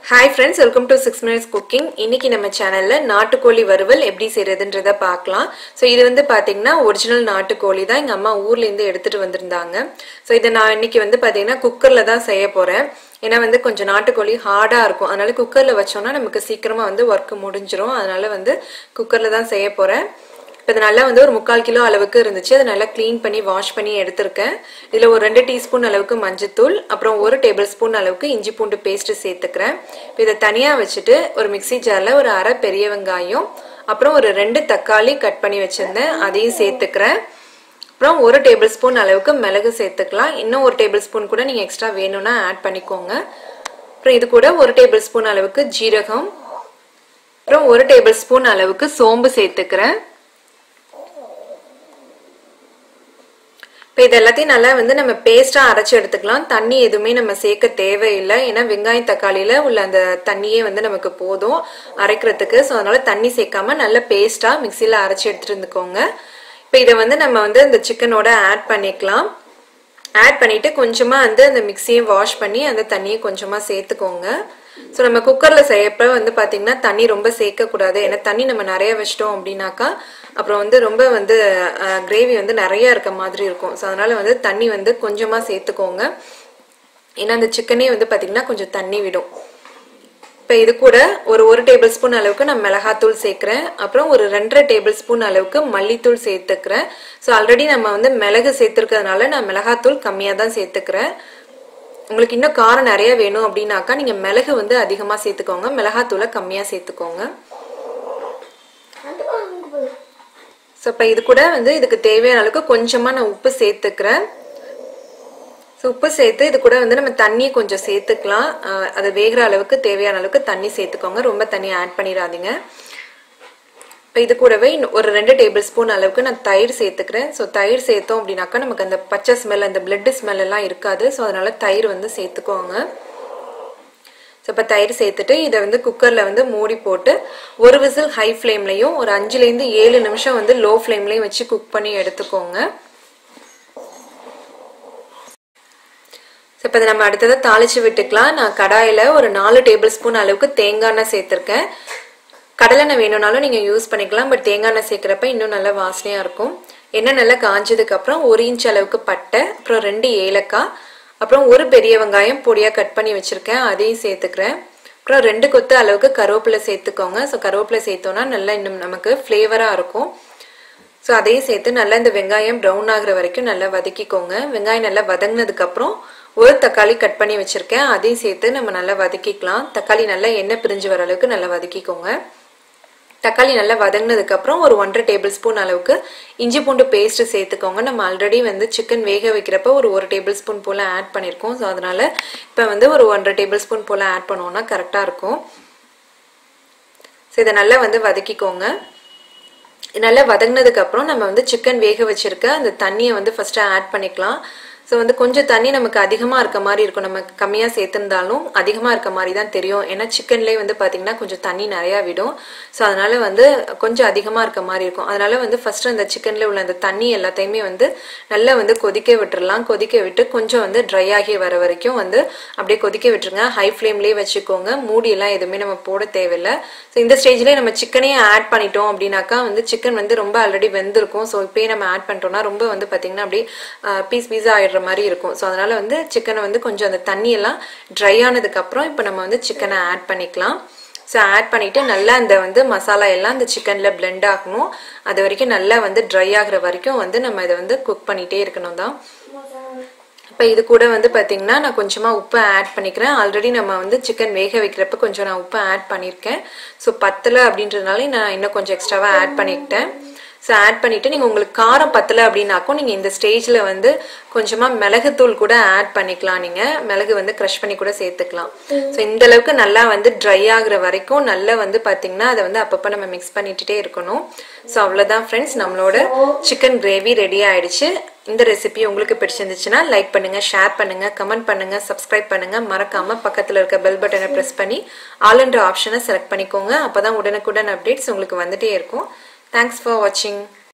hi friends welcome to six minutes cooking இன்னைக்கு நம்ம சேனல்ல நாட்டுக்கோழி வறுவல் எப்படி செய்யறதுன்றத பார்க்கலாம் ஸோ இது வந்து பாத்தீங்கன்னா ஒரிஜினல் நாட்டுக்கோழி தான் எங்க அம்மா ஊர்ல இருந்து எடுத்துட்டு வந்திருந்தாங்க ஸோ இதை நான் இன்னைக்கு வந்து பாத்தீங்கன்னா குக்கர்ல தான் செய்ய போறேன் ஏன்னா வந்து கொஞ்சம் நாட்டுக்கோழி ஹார்டா இருக்கும் அதனால குக்கர்ல வச்சோம்னா நமக்கு சீக்கிரமா வந்து ஒர்க் முடிஞ்சிரும் அதனால வந்து குக்கர்ல தான் செய்ய போறேன் இப்போ இது நல்லா வந்து ஒரு முக்கால் கிலோ அளவுக்கு இருந்துச்சு அதை நல்லா க்ளீன் பண்ணி வாஷ் பண்ணி எடுத்திருக்கேன் இதில் ஒரு ரெண்டு டீஸ்பூன் அளவுக்கு மஞ்சத்தூள் அப்புறம் ஒரு டேபிள் ஸ்பூன் அளவுக்கு இஞ்சி பூண்டு பேஸ்ட் சேர்த்துக்கிறேன் இப்போ இதை தனியாக வச்சுட்டு ஒரு மிக்சி ஜாரில் ஒரு அரை பெரிய வெங்காயம் அப்புறம் ஒரு ரெண்டு தக்காளி கட் பண்ணி வச்சுருந்தேன் அதையும் சேர்த்துக்கிறேன் அப்புறம் ஒரு டேபிள் ஸ்பூன் அளவுக்கு மிளகு சேர்த்துக்கலாம் இன்னும் ஒரு டேபிள் ஸ்பூன் கூட நீங்கள் எக்ஸ்ட்ரா வேணும்னா ஆட் பண்ணிக்கோங்க அப்புறம் இது கூட ஒரு டேபிள் ஸ்பூன் அளவுக்கு ஜீரகம் அப்புறம் ஒரு டேபிள் ஸ்பூன் அளவுக்கு சோம்பு சேர்த்துக்கிறேன் இப்போ இது எல்லாத்தையும் நல்லா வந்து நம்ம பேஸ்ட்டாக அரைச்சி எடுத்துக்கலாம் தண்ணி எதுவுமே நம்ம சேர்க்க தேவையில்லை ஏன்னா வெங்காயம் தக்காளியில் உள்ள அந்த தண்ணியே வந்து நமக்கு போதும் அரைக்கிறதுக்கு ஸோ அதனால தண்ணி சேர்க்காம நல்ல பேஸ்ட்டாக மிக்சியில் அரைச்சி எடுத்துட்டு இருந்துக்கோங்க இப்போ இதை வந்து நம்ம வந்து இந்த சிக்கனோட ஆட் பண்ணிக்கலாம் ஆட் பண்ணிட்டு கொஞ்சமாக வந்து அந்த மிக்சியை வாஷ் பண்ணி அந்த தண்ணியை கொஞ்சமாக சேர்த்துக்கோங்க ஸோ நம்ம குக்கரில் செய்யப்ப வந்து பார்த்தீங்கன்னா தண்ணி ரொம்ப சேர்க்கக்கூடாது ஏன்னா தண்ணி நம்ம நிறைய வச்சிட்டோம் அப்படின்னாக்கா அப்புறம் வந்து ரொம்ப வந்து கிரேவி வந்து நிறைய இருக்க மாதிரி இருக்கும் ஸோ அதனால வந்து தண்ணி வந்து கொஞ்சமாக சேர்த்துக்கோங்க ஏன்னா அந்த சிக்கனே வந்து பார்த்தீங்கன்னா கொஞ்சம் தண்ணி விடும் இப்போ இது கூட ஒரு ஒரு டேபிள் ஸ்பூன் அளவுக்கு நான் மிளகாத்தூள் சேர்க்குறேன் அப்புறம் ஒரு ரெண்டரை டேபிள் ஸ்பூன் அளவுக்கு மல்லித்தூள் சேர்த்துக்கிறேன் ஸோ ஆல்ரெடி நம்ம வந்து மிளகு சேர்த்துருக்கிறதுனால நான் மிளகாத்தூள் கம்மியாக தான் சேர்த்துக்கிறேன் உங்களுக்கு இன்னும் காரம் நிறைய வேணும் அப்படின்னாக்கா நீங்கள் மிளகு வந்து அதிகமாக சேர்த்துக்கோங்க மிளகாத்தூளை கம்மியாக சேர்த்துக்கோங்க ஸோ இப்போ இது கூட வந்து இதுக்கு தேவையான அளவுக்கு கொஞ்சமாக நான் உப்பு சேர்த்துக்கிறேன் ஸோ உப்பு சேர்த்து இது கூட வந்து நம்ம தண்ணி கொஞ்சம் சேர்த்துக்கலாம் அது வேகிற அளவுக்கு தேவையான அளவுக்கு தண்ணி சேர்த்துக்கோங்க ரொம்ப தண்ணி ஆட் பண்ணிடாதீங்க இப்போ இது கூடவே ஒரு ரெண்டு டேபிள் ஸ்பூன் அளவுக்கு நான் தயிர் சேர்த்துக்கிறேன் ஸோ தயிர் சேர்த்தோம் அப்படின்னாக்கா நமக்கு அந்த பச்சை ஸ்மெல் அந்த பிளட் ஸ்மெல் எல்லாம் இருக்காது ஸோ அதனால தயிர் வந்து சேர்த்துக்கோங்க ஸோ இப்போ தயிர் சேர்த்துட்டு இதை வந்து குக்கரில் வந்து மூடி போட்டு ஒரு விசில் ஹை ஃப்ளேம்லையும் ஒரு அஞ்சுலேருந்து ஏழு நிமிஷம் வந்து லோ ஃப்ளேம்லையும் வச்சு குக் பண்ணி எடுத்துக்கோங்க ஸோ இப்போ நம்ம அடுத்ததை தாளிச்சு விட்டுக்கலாம் நான் கடாயில் ஒரு நாலு டேபிள் ஸ்பூன் அளவுக்கு தேங்காய் எண்ணெய் சேர்த்துருக்கேன் கடலெண்ணெய் வேணும்னாலும் நீங்கள் யூஸ் பண்ணிக்கலாம் பட் தேங்காய் எண்ணெய் சேர்க்குறப்ப இன்னும் நல்லா வாசனையாக இருக்கும் எண்ணெய் நல்லா காஞ்சதுக்கப்புறம் ஒரு இன்ச் அளவுக்கு பட்டை அப்புறம் ரெண்டு ஏலக்காய் அப்புறம் ஒரு பெரிய வெங்காயம் பொடியாக கட் பண்ணி வச்சுருக்கேன் அதையும் சேர்த்துக்கிறேன் அப்புறம் ரெண்டு கொத்து அளவுக்கு கருவேப்பிலை சேர்த்துக்கோங்க ஸோ கருவேப்பிலை சேர்த்தோன்னா நல்லா இன்னும் நமக்கு ஃப்ளேவராக இருக்கும் ஸோ அதையும் சேர்த்து நல்லா இந்த வெங்காயம் ப்ரௌன் ஆகுற வரைக்கும் நல்லா வதக்கிக்கோங்க வெங்காயம் நல்லா வதங்கினதுக்கப்புறம் ஒரு தக்காளி கட் பண்ணி வச்சுருக்கேன் அதையும் சேர்த்து நம்ம நல்லா வதக்கிக்கலாம் தக்காளி நல்லா எண்ணெய் பிரிஞ்சு வர அளவுக்கு நல்லா வதக்கிக்கோங்க தக்காளி நல்லா வதங்கினதுக்கப்புறம் ஒரு ஒன்றரை டேபிள் ஸ்பூன் அளவுக்கு இஞ்சி பூண்டு பேஸ்ட் சேர்த்துக்கோங்க நம்ம ஆல்ரெடி வந்து சிக்கன் வேக வைக்கிறப்ப ஒரு ஒரு டேபிள் ஸ்பூன் போல் ஆட் பண்ணியிருக்கோம் ஸோ அதனால இப்போ வந்து ஒரு ஒன்றரை டேபிள் ஸ்பூன் போல் ஆட் பண்ணோம்னா கரெக்டாக இருக்கும் ஸோ இதை நல்லா வந்து வதக்கிக்கோங்க நல்லா வதங்கினதுக்கப்புறம் நம்ம வந்து சிக்கன் வேக வச்சிருக்க அந்த தண்ணியை வந்து ஃபஸ்ட்டு ஆட் பண்ணிக்கலாம் ஸோ வந்து கொஞ்சம் தண்ணி நமக்கு அதிகமாக இருக்க மாதிரி இருக்கும் நம்ம கம்மியாக சேர்த்துருந்தாலும் அதிகமாக இருக்க மாதிரி தான் தெரியும் ஏன்னா சிக்கன்லேயே வந்து பார்த்தீங்கன்னா கொஞ்சம் தண்ணி நிறையா விடும் ஸோ அதனால் வந்து கொஞ்சம் அதிகமாக இருக்க மாதிரி இருக்கும் அதனால் வந்து ஃபஸ்ட்டு அந்த சிக்கனில் உள்ள அந்த தண்ணி எல்லாத்தையுமே வந்து நல்லா வந்து கொதிக்க விட்டுறலாம் கொதிக்க விட்டு கொஞ்சம் வந்து ட்ரை ஆகி வர வரைக்கும் வந்து அப்படியே கொதிக்க விட்டுருங்க ஹை ஃப்ளேம்லேயே வச்சுக்கோங்க மூடியெல்லாம் எதுவுமே நம்ம போட தேவையில்லை ஸோ இந்த ஸ்டேஜ்லேயே நம்ம சிக்கனையே ஆட் பண்ணிட்டோம் அப்படின்னாக்கா வந்து சிக்கன் வந்து ரொம்ப ஆல்ரெடி வெந்திருக்கும் ஸோ இப்போயே நம்ம ஆட் பண்ணிட்டோம்னா ரொம்ப வந்து பார்த்தீங்கன்னா அப்படியே பீஸ் பீஸாக ஆயிடுற மாதிரி இருக்கும் ஸோ அதனால வந்து சிக்கனை வந்து கொஞ்சம் அந்த தண்ணியெல்லாம் ட்ரை ஆனதுக்கப்புறம் இப்போ நம்ம வந்து சிக்கனை ஆட் பண்ணிக்கலாம் ஸோ ஆட் பண்ணிவிட்டு நல்லா அந்த வந்து மசாலா எல்லாம் அந்த சிக்கனில் பிளெண்ட் ஆகணும் அது வரைக்கும் நல்லா வந்து ட்ரை ஆகிற வரைக்கும் வந்து நம்ம இதை வந்து குக் பண்ணிகிட்டே இருக்கணும் தான் இப்போ இது கூட வந்து பார்த்தீங்கன்னா நான் கொஞ்சமாக உப்பு ஆட் பண்ணிக்கிறேன் ஆல்ரெடி நம்ம வந்து சிக்கன் வேக வைக்கிறப்ப கொஞ்சம் நான் உப்பு ஆட் பண்ணியிருக்கேன் ஸோ பத்தலை அப்படின்றதுனால நான் இன்னும் கொஞ்சம் எக்ஸ்ட்ராவாக ஆட் பண்ணிக்கிட்டேன் ஸோ ஆட் பண்ணிவிட்டு நீங்கள் உங்களுக்கு காரம் பத்தலை அப்படின்னாக்கும் நீங்கள் இந்த ஸ்டேஜில் வந்து கொஞ்சமாக மிளகுத்தூள் கூட ஆட் பண்ணிக்கலாம் நீங்கள் மிளகு வந்து க்ரஷ் பண்ணி கூட சேர்த்துக்கலாம் ஸோ இந்த அளவுக்கு நல்லா வந்து ட்ரை ஆகுற வரைக்கும் நல்லா வந்து பார்த்தீங்கன்னா அதை வந்து அப்பப்போ நம்ம மிக்ஸ் பண்ணிட்டுட்டே இருக்கணும் ஸோ அவ்வளோதான் ஃப்ரெண்ட்ஸ் நம்மளோட சிக்கன் கிரேவி ரெடி ஆயிடுச்சு இந்த ரெசிபி உங்களுக்கு பிடிச்சிருந்துச்சுன்னா லைக் பண்ணுங்க ஷேர் பண்ணுங்க கமெண்ட் பண்ணுங்க சப்ஸ்கிரைப் பண்ணுங்க மறக்காம பக்கத்தில் இருக்க பெல் பட்டனை ப்ரெஸ் பண்ணி ஆல் என்ற ஆப்ஷனை செலக்ட் பண்ணிக்கோங்க அப்பதான் உடனுக்குடன் அப்டேட்ஸ் உங்களுக்கு வந்துட்டே இருக்கும் தேங்க்ஸ் ஃபார் வாட்சிங்